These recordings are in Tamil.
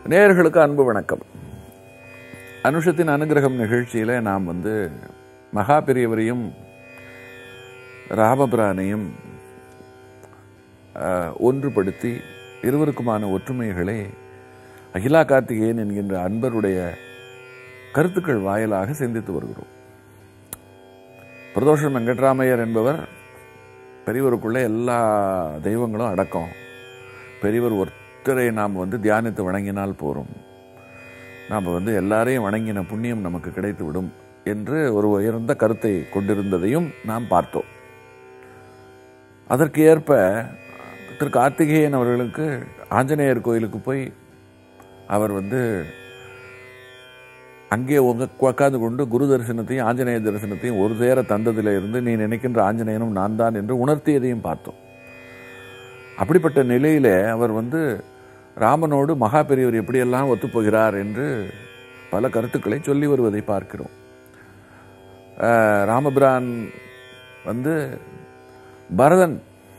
நேயர்களுக்கு அன்பு வணக்கம் அனுஷத்தின் அனுகிரகம் நிகழ்ச்சியில் நாம் வந்து மகா பெரியவரையும் ராமபிரானையும் ஆஹ், ஒன்றுபடுத்தி இருவருக்குமான ஒற்றுமைகளை அகிலா கார்த்திகேயன் என்கின்ற அன்பருடைய கருத்துக்கள் வாயிலாக சிந்தித்து வருகிறோம் பிரதோஷம் வெங்கட்ராமையர் என்பவர் பெரியவருக்குள்ள எல்லா தெய்வங்களும் அடக்கம் பெரியவர் ஒருத்தரை நாம் வந்து தியானித்து வணங்கினால் போரும் நாம் வந்து எல்லாரையும் வணங்கின புண்ணியம் நமக்கு கிடைத்து விடும் என்று ஒரு உயர்ந்த கருத்தை கொண்டிருந்ததையும் நாம் பார்த்தோம் அதற்கு ஏற்ப திரு கார்த்திகேயன் அவர்களுக்கு ஆஞ்சநேயர் கோயிலுக்கு போய் அவர் வந்து அங்கே உங்க உட்கார்ந்து கொண்டு குரு தரிசனத்தையும் ஆஞ்சநேய தரிசனத்தையும் ஒரு சேர தந்ததில் இருந்து நீ நினைக்கின்ற ஆஞ்சநேயனும் நான் தான் என்று உணர்த்தியதையும் பார்த்தோம் அப்படிப்பட்ட நிலையிலே அவர் வந்து ராமனோடு மகா பெரியவர் எப்படியெல்லாம் ஒத்துப்போகிறார் என்று பல கருத்துக்களை சொல்லி வருவதை பார்க்கிறோம் ஆஹ், ராமபிரான் வந்து பரதன்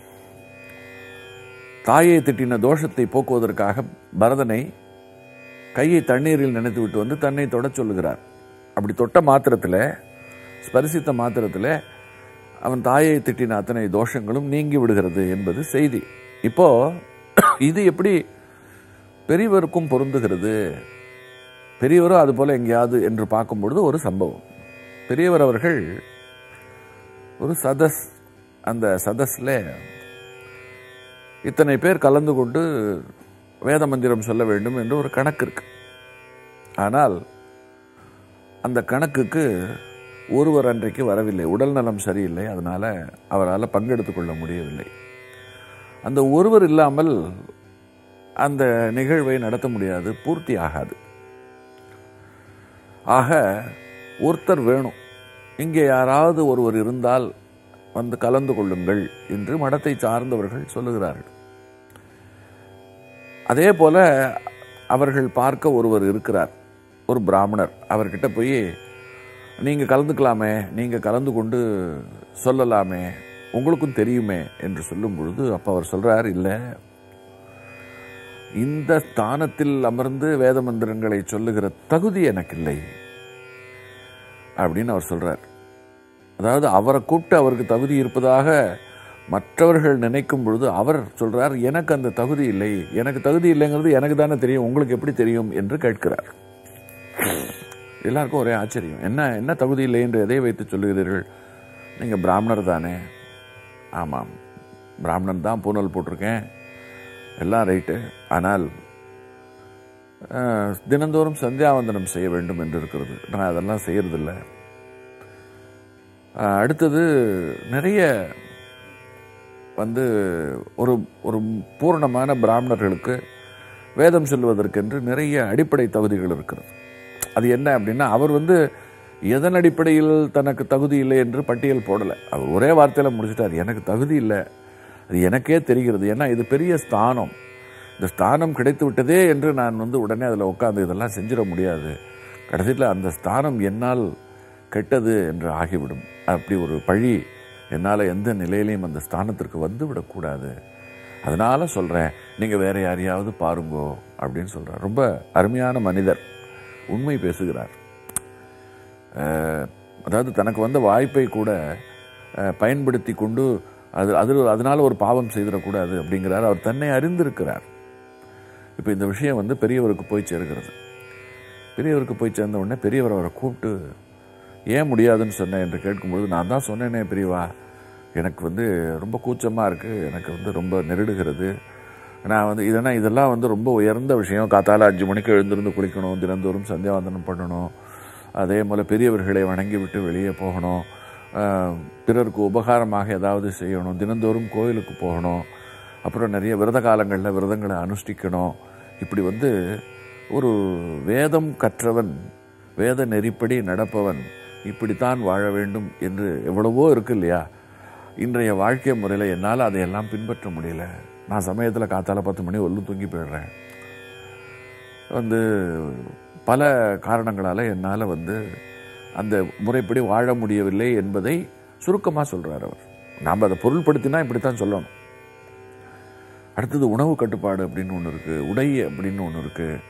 தாயை திட்டின தோஷத்தை போக்குவதற்காக பரதனை கையை தண்ணீரில் நினைத்து விட்டு வந்து தன்னை தொடச் சொல்லுகிறார் அப்படி தொட்ட மாத்திரத்தில் ஸ்பரிசித்த மாத்திரத்தில் அவன் தாயை திட்டின அத்தனை தோஷங்களும் நீங்கி விடுகிறது என்பது செய்தி இப்போ இது எப்படி பெரியவருக்கும் பொருந்துகிறது பெரியவரும் அது போல எங்கேயாவது என்று பார்க்கும் பொழுது ஒரு சம்பவம் பெரியவர் அவர்கள் ஒரு சதஸ் அந்த சதஸ்ல இத்தனை பேர் கலந்து கொண்டு வேத மந்திரம் சொல்ல வேண்டும் என்று ஒரு கணக்கு இருக்கு ஆனால் அந்த கணக்குக்கு ஒருவர் அன்றைக்கு வரவில்லை உடல் நலம் சரியில்லை அதனால அவரால் பங்கெடுத்துக் கொள்ள முடியவில்லை அந்த ஒருவர் இல்லாமல் அந்த நிகழ்வை நடத்த முடியாது பூர்த்தி ஆகாது ஆக ஒருத்தர் வேணும் இங்கே யாராவது ஒருவர் இருந்தால் வந்து கலந்து கொள்ளுங்கள் என்று மடத்தை சார்ந்தவர்கள் சொல்லுகிறார்கள் அதே போல அவர்கள் பார்க்க ஒருவர் இருக்கிறார் ஒரு பிராமணர் அவர்கிட்ட போய் நீங்க கலந்துக்கலாமே நீங்க கலந்து கொண்டு சொல்லலாமே உங்களுக்கும் தெரியுமே என்று சொல்லும் பொழுது அப்ப அவர் சொல்றார் இல்ல இந்த ஸ்தானத்தில் அமர்ந்து வேத மந்திரங்களை சொல்லுகிற தகுதி எனக்கு இல்லை அப்படின்னு அவர் சொல்றார் அதாவது அவரை கூப்பிட்டு அவருக்கு தகுதி இருப்பதாக மற்றவர்கள் நினைக்கும் பொழுது அவர் சொல்றார் எனக்கு அந்த தகுதி இல்லை எனக்கு தகுதி இல்லைங்கிறது எனக்கு தானே தெரியும் உங்களுக்கு எப்படி தெரியும் என்று கேட்கிறார் எல்லாருக்கும் ஒரே ஆச்சரியம் என்ன என்ன தகுதி இல்லை என்று எதை வைத்து சொல்லுகிறீர்கள் நீங்க பிராமணர் தானே ஆமாம் பிராமணன் தான் பூனல் போட்டிருக்கேன் எல்லாம் ரைட்டு ஆனால் அஹ், தினந்தோறும் சந்தியாவந்தனம் செய்ய வேண்டும் என்று இருக்கிறது நான் அதெல்லாம் செய்யறதில்லை அஹ், அடுத்தது நிறைய வந்து ஒரு ஒரு பூரணமான பிராமணர்களுக்கு வேதம் சொல்வதற்கென்று நிறைய அடிப்படை தகுதிகள் இருக்கிறது அது என்ன அப்படின்னா அவர் வந்து எதன் அடிப்படையில் தனக்கு தகுதி இல்லை என்று பட்டியல் போடலை அவர் ஒரே வார்த்தையில் முடிச்சிட்டார் எனக்கு தகுதி இல்லை அது எனக்கே தெரிகிறது ஏன்னா இது பெரிய ஸ்தானம் இந்த ஸ்தானம் கிடைத்து விட்டதே என்று நான் வந்து உடனே அதில் உட்காந்து இதெல்லாம் செஞ்சிட முடியாது கடைசியில் அந்த ஸ்தானம் என்னால் கெட்டது என்று ஆகிவிடும் அப்படி ஒரு பழி என்னால் எந்த நிலையிலையும் அந்த ஸ்தானத்திற்கு வந்து விடக்கூடாது அதனால சொல்கிறேன் நீங்கள் வேற யாரையாவது பாருங்கோ அப்படின்னு சொல்கிறார் ரொம்ப அருமையான மனிதர் உண்மை பேசுகிறார் அஹ், அதாவது தனக்கு வந்த வாய்ப்பை கூட அஹ், பயன்படுத்தி கொண்டு அது அது அதனால ஒரு பாவம் செய்திடக்கூடாது அப்படிங்கிறார் அவர் தன்னை அறிந்திருக்கிறார் இப்போ இந்த விஷயம் வந்து பெரியவருக்கு போய் சேர்கிறது பெரியவருக்கு போய் சேர்ந்த உடனே பெரியவர் அவரை கூப்பிட்டு ஏன் முடியாதுன்னு சொன்னேன் என்று கேட்கும்பொழுது நான் தான் சொன்னேனே பெரியவா எனக்கு வந்து ரொம்ப கூச்சமாக இருக்குது எனக்கு வந்து ரொம்ப நெருடுகிறது நான் வந்து இதெல்லாம் இதெல்லாம் வந்து ரொம்ப உயர்ந்த விஷயம் காத்தால அஞ்சு மணிக்கு எழுந்திருந்து குளிக்கணும் தினந்தோறும் சந்தியாவந்தனம் பண்ணணும் அதே போல் பெரியவர்களை வணங்கி விட்டு வெளியே போகணும் ஆஹ், பிறருக்கு உபகாரமாக ஏதாவது செய்யணும் தினந்தோறும் கோயிலுக்கு போகணும் அப்புறம் நிறைய விரத காலங்களில் விரதங்களை அனுஷ்டிக்கணும் இப்படி வந்து ஒரு வேதம் கற்றவன் வேத நெறிப்படி நடப்பவன் இப்படித்தான் வாழ வேண்டும் என்று எவ்வளவோ இருக்கு இல்லையா இன்றைய வாழ்க்கை முறையில் என்னால் அதையெல்லாம் பின்பற்ற முடியல நான் சமயத்தில் காத்தால பத்து மணி ஒல்லு தூங்கி போயிடுறேன் வந்து பல காரணங்களால் என்னால் வந்து அந்த முறைப்படி வாழ முடியவில்லை என்பதை சுருக்கமாக சொல்கிறார் அவர் நாம் அதை பொருள்படுத்தினா இப்படித்தான் சொல்லணும் அடுத்தது உணவு கட்டுப்பாடு அப்படின்னு ஒன்று இருக்குது உடை அப்படின்னு ஒன்று இருக்குது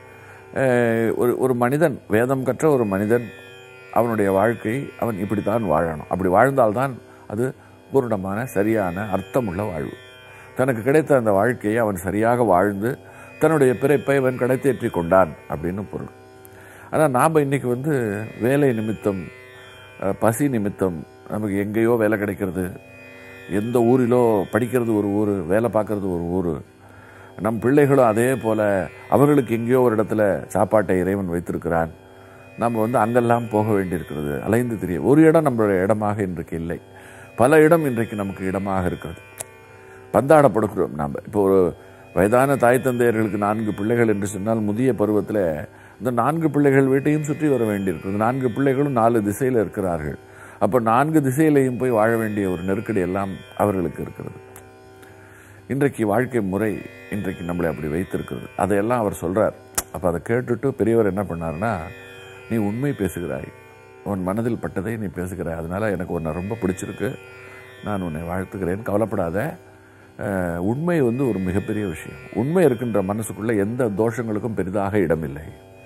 அஹ், ஒரு ஒரு மனிதன் வேதம் கற்ற ஒரு மனிதன் அவனுடைய வாழ்க்கை அவன் இப்படித்தான் வாழணும் அப்படி வாழ்ந்தால்தான் அது பூரணமான சரியான அர்த்தமுள்ள வாழ்வு தனக்கு கிடைத்த அந்த வாழ்க்கையை அவன் சரியாக வாழ்ந்து தன்னுடைய பிறப்பை அவன் கடைத்தேற்றி கொண்டான் அப்படின்னு பொருள் ஆனால் நாம் இன்னைக்கு வந்து வேலை நிமித்தம் அஹ், பசி நிமித்தம் நமக்கு எங்கேயோ வேலை கிடைக்கிறது எந்த ஊரிலோ படிக்கிறது ஒரு ஊர் வேலை பார்க்கறது ஒரு ஊர் நம் பிள்ளைகளும் அதே போல் அவர்களுக்கு எங்கேயோ ஒரு இடத்துல சாப்பாட்டை இறைவன் வைத்திருக்கிறான் நம்ம வந்து அங்கெல்லாம் போக வேண்டியிருக்கிறது அலைந்து தெரிய ஒரு இடம் நம்மளுடைய இடமாக இன்றைக்கு இல்லை பல இடம் இன்றைக்கு நமக்கு இடமாக இருக்கிறது பந்தாடப்படுகிறோம் நாம் இப்போ ஒரு வயதான தாய் தந்தையர்களுக்கு நான்கு பிள்ளைகள் என்று சொன்னால் முதிய பருவத்தில் இந்த நான்கு பிள்ளைகள் வீட்டையும் சுற்றி வர வேண்டியிருக்கிறது நான்கு பிள்ளைகளும் நாலு திசையில் இருக்கிறார்கள் அப்போ நான்கு திசையிலையும் போய் வாழ வேண்டிய ஒரு நெருக்கடி எல்லாம் அவர்களுக்கு இருக்கிறது இன்றைக்கு வாழ்க்கை முறை இன்றைக்கு நம்மளை அப்படி வைத்திருக்கிறது அதையெல்லாம் அவர் சொல்றார் அப்போ அதை கேட்டுட்டு பெரியவர் என்ன பண்ணாருன்னா நீ உண்மை பேசுகிறாய் உன் மனதில் பட்டதை நீ பேசுகிறாய் அதனால எனக்கு உன்னை ரொம்ப பிடிச்சிருக்கு நான் உன்னை வாழ்த்துகிறேன் கவலைப்படாத அஹ், உண்மை வந்து ஒரு மிகப்பெரிய விஷயம் உண்மை இருக்கின்ற மனசுக்குள்ள எந்த தோஷங்களுக்கும் பெரிதாக இடமில்லை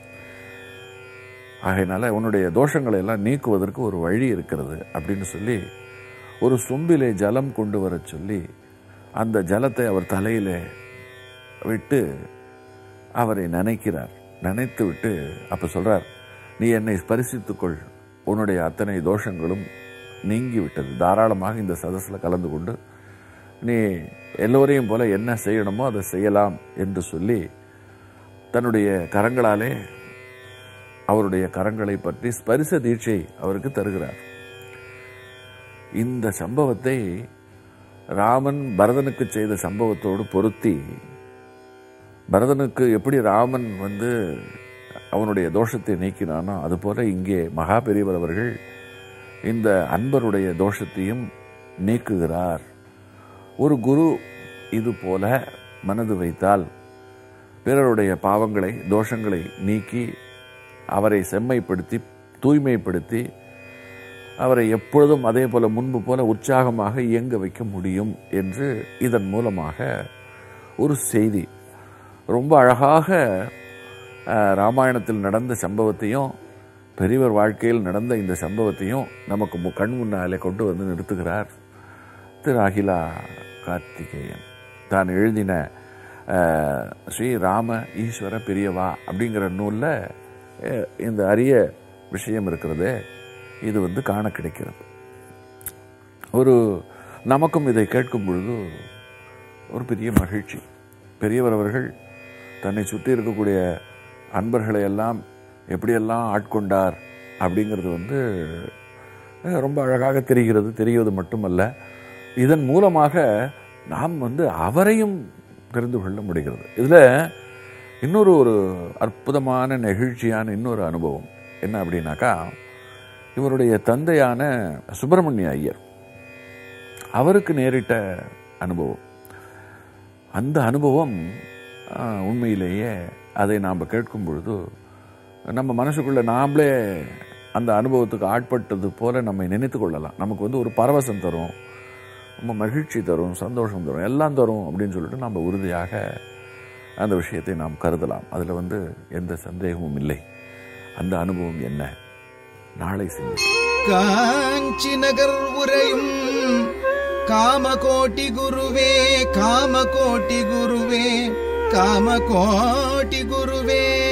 ஆகையினால உன்னுடைய தோஷங்களை எல்லாம் நீக்குவதற்கு ஒரு வழி இருக்கிறது அப்படின்னு சொல்லி ஒரு சொம்பிலே ஜலம் கொண்டு வரச் சொல்லி அந்த ஜலத்தை அவர் தலையிலே விட்டு அவரை நினைக்கிறார் நினைத்து விட்டு அப்ப சொல்றார் நீ என்னை ஸ்பரிசித்துக்கொள் உன்னுடைய அத்தனை தோஷங்களும் நீங்கி விட்டது தாராளமாக இந்த சதஸ்ல கலந்து கொண்டு நீ எல்லோரையும் போல என்ன செய்யணுமோ அதை செய்யலாம் என்று சொல்லி தன்னுடைய கரங்களாலே அவருடைய கரங்களை பற்றி ஸ்பரிச தீட்சை அவருக்கு தருகிறார் இந்த சம்பவத்தை ராமன் பரதனுக்கு செய்த சம்பவத்தோடு பொருத்தி பரதனுக்கு எப்படி ராமன் வந்து அவனுடைய தோஷத்தை நீக்கினானோ அதுபோல இங்கே மகா பெரியவர் அவர்கள் இந்த அன்பருடைய தோஷத்தையும் நீக்குகிறார் ஒரு குரு இது போல மனது வைத்தால் பிறருடைய பாவங்களை தோஷங்களை நீக்கி அவரை செம்மைப்படுத்தி தூய்மைப்படுத்தி அவரை எப்பொழுதும் அதே போல முன்பு போல உற்சாகமாக இயங்க வைக்க முடியும் என்று இதன் மூலமாக ஒரு செய்தி ரொம்ப அழகாக அஹ், ராமாயணத்தில் நடந்த சம்பவத்தையும் பெரியவர் வாழ்க்கையில் நடந்த இந்த சம்பவத்தையும் நமக்கு மு- கண் முன்னாலே கொண்டு வந்து நிறுத்துகிறார் திரு அகிலா கார்த்திகேயன் தான் எழுதின அஹ், ஸ்ரீ ராம ஈஸ்வர பெரியவா அப்படிங்கிற நூலில் இந்த அரிய விஷயம் இருக்கிறது இது வந்து காண கிடைக்கிறது ஒரு நமக்கும் இதை கேட்கும் பொழுது ஒரு பெரிய மகிழ்ச்சி பெரியவர் அவர்கள் தன்னை சுற்றி இருக்கக்கூடிய அன்பர்களை எல்லாம் எப்படியெல்லாம் ஆட்கொண்டார் அப்படிங்கிறது வந்து அஹ், ரொம்ப அழகாக தெரிகிறது தெரிவது மட்டுமல்ல இதன் மூலமாக நாம் வந்து அவரையும் தெரிந்து கொள்ள முடிகிறது இதில் இன்னொரு ஒரு அற்புதமான நெகிழ்ச்சியான இன்னொரு அனுபவம் என்ன அப்படின்னாக்கா இவருடைய தந்தையான சுப்பிரமணிய ஐயர் அவருக்கு நேரிட்ட அனுபவம் அந்த அனுபவம் ஆ, உண்மையிலேயே அதை நாம் கேட்கும் பொழுது நம்ம மனசுக்குள்ள நாமளே அந்த அனுபவத்துக்கு ஆட்பட்டது போல நம்மை நினைத்து கொள்ளலாம் நமக்கு வந்து ஒரு பரவசம் தரும் ரொம்ப மகிழ்ச்சி தரும் சந்தோஷம் தரும் எல்லாம் தரும் அப்படின்னு சொல்லிட்டு நம்ம உறுதியாக அந்த விஷயத்தை நாம் கருதலாம் அதில் வந்து எந்த சந்தேகமும் இல்லை அந்த அனுபவம் என்ன நாளை சிந்தி காஞ்சி நகர் உரையும் காமகோட்டி குருவே காமகோட்டி குருவே காமகோட்டி குருவே